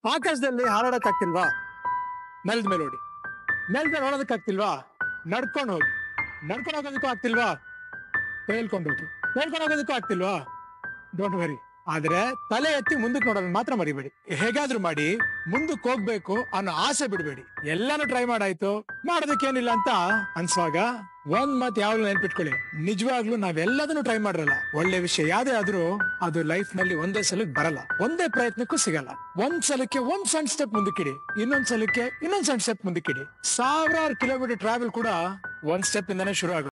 ಆಕಾಶದಲ್ಲಿ ಹಾರಾಡಕ್ ಆಗ್ತಿಲ್ವಾ ನೆಲದ ಮೇಲೆ ಓಡಿ ನೆಲದ ಮೇಲೆ ಓಡೋದಕ್ ಆಗ್ತಿಲ್ವಾ ನಡ್ಕೊಂಡು ಹೋಗಿ ನಡ್ಕೊಂಡು ಹೋಗೋದಕ್ಕೂ ಆಗ್ತಿಲ್ವಾ ತೇಲ್ಕೊಂಡು ಹೋಗಿ ತೇಲ್ಕೊಂಡು ಹೋಗೋದಕ್ಕೂ ಆಗ್ತಿಲ್ವಾ ಡೋಂಟ್ ವರಿ ಆದ್ರೆ ತಲೆ ಎತ್ತಿ ಮುಂದಕ್ಕೆ ನೋಡೋದನ್ನ ಮಾತ್ರ ಮರಿಬೇಡಿ ಹೇಗಾದ್ರೂ ಮಾಡಿ ಮುಂದಕ್ಕೆ ಹೋಗ್ಬೇಕು ಅನ್ನೋ ಆಸೆ ಬಿಡಬೇಡಿ ಎಲ್ಲಾನು ಟ್ರೈ ಮಾಡಾಯ್ತು ಮಾಡೋದಕ್ಕೇನಿಲ್ಲ ಅಂತ ಅನ್ಸುವಾಗ ಒಂದ್ ಮಾತು ಯಾವಾಗ್ಲೂ ನೆನ್ಪಿಟ್ಕೊಳ್ಳಿ ನಿಜವಾಗ್ಲೂ ನಾವೆಲ್ಲದನ್ನು ಟ್ರೈ ಮಾಡಿರಲ್ಲ ಒಳ್ಳೆ ವಿಷಯ ಯಾವ್ದೇ ಆದ್ರೂ ಅದು ಲೈಫ್ ನಲ್ಲಿ ಒಂದೇ ಸಲಕ್ಕೆ ಬರಲ್ಲ ಒಂದೇ ಪ್ರಯತ್ನಕ್ಕೂ ಸಿಗಲ್ಲ ಒಂದ್ ಸಲಕ್ಕೆ ಒಂದ್ ಸಣ್ಣ ಸ್ಟೆಪ್ ಮುಂದಕ್ಕಿಡಿ ಇನ್ನೊಂದ್ ಸಲಕ್ಕೆ ಇನ್ನೊಂದ್ ಸಣ್ಣ ಸ್ಟೆಪ್ ಮುಂದಕ್ಕಿಡಿ ಸಾವಿರಾರು ಕಿಲೋಮೀಟರ್ ಟ್ರಾವೆಲ್ ಕೂಡ ಒಂದ್ ಸ್ಟೆಪ್ ಇಂದಾನೆ ಶುರು ಆಗುತ್ತೆ